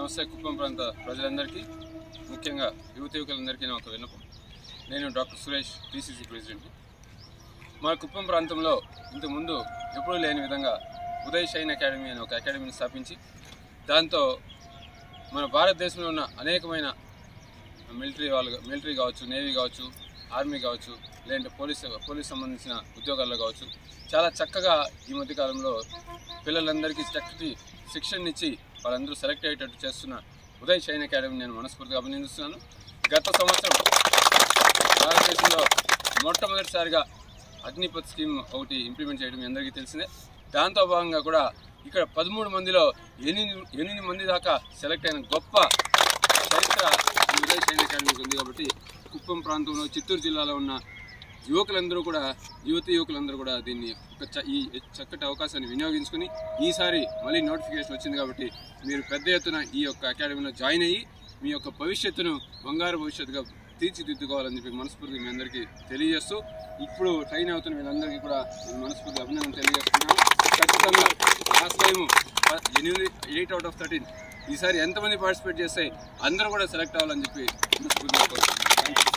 నమస్తే కుప్పం ప్రాంత ప్రజలందరికీ ముఖ్యంగా యువత యువకులందరికీ నా ఒక విన్నపం నేను డాక్టర్ సురేష్ టీసీసీ ప్రెసిడెంట్ మా కుప్పం ప్రాంతంలో ఇంతకుముందు ఎప్పుడూ లేని విధంగా ఉదయ్ షైన్ అకాడమీ అనే ఒక అకాడమీని స్థాపించి దాంతో మన భారతదేశంలో ఉన్న అనేకమైన మిలిటరీ వాళ్ళు మిలిటరీ కావచ్చు నేవీ కావచ్చు ఆర్మీ కావచ్చు లేదంటే పోలీస్ పోలీస్ సంబంధించిన ఉద్యోగాల్లో కావచ్చు చాలా చక్కగా ఈ మధ్యకాలంలో పిల్లలందరికీ చక్కటి శిక్షణ ఇచ్చి వాళ్ళందరూ సెలెక్ట్ అయ్యేటట్టు చేస్తున్న ఉదయ్ షైన్ అకాడమీ నేను మనస్ఫూర్తిగా అభినందిస్తున్నాను గత సంవత్సరం భారతదేశంలో మొట్టమొదటిసారిగా అగ్నిపత్ స్కీమ్ ఒకటి ఇంప్లిమెంట్ చేయడం మీ అందరికీ తెలిసిందే దాంతో భాగంగా కూడా ఇక్కడ పదమూడు మందిలో ఎనిమిది ఎనిమిది మంది దాకా సెలెక్ట్ అయిన గొప్ప చరిత్ర ఈ ఉదయ సైనిక అకాడమీకి ఉంది కాబట్టి కుప్పం ప్రాంతంలో చిత్తూరు జిల్లాలో ఉన్న యువకులందరూ కూడా యువతి యువకులందరూ కూడా దీన్ని ఒక చ- ఈ చక్కటి అవకాశాన్ని వినియోగించుకుని ఈసారి మళ్ళీ నోటిఫికేషన్ వచ్చింది కాబట్టి మీరు పెద్ద ఎత్తున ఈ యొక్క అకాడమీలో జాయిన్ అయ్యి మీ యొక్క భవిష్యత్తును బంగారు భవిష్యత్తుగా తీర్చిదిద్దుకోవాలని చెప్పి మనస్ఫూర్తిగా మీ అందరికీ తెలియజేస్తూ ఇప్పుడు ట్రైన్ అవుతున్న వీళ్ళందరికీ కూడా నేను మనస్ఫూర్తిగా అభినందన తెలియజేస్తున్నాను ఖచ్చితంగా లాస్ట్ టైం ఎనిమిది ఎయిట్ అవుట్ ఆఫ్ థర్టీన్ ఈసారి ఎంతమంది పార్టిసిపేట్ చేస్తే అందరూ కూడా సెలెక్ట్ అవ్వాలని చెప్పి మనస్ఫూర్తిగా కోరుతున్నాను. Thank you.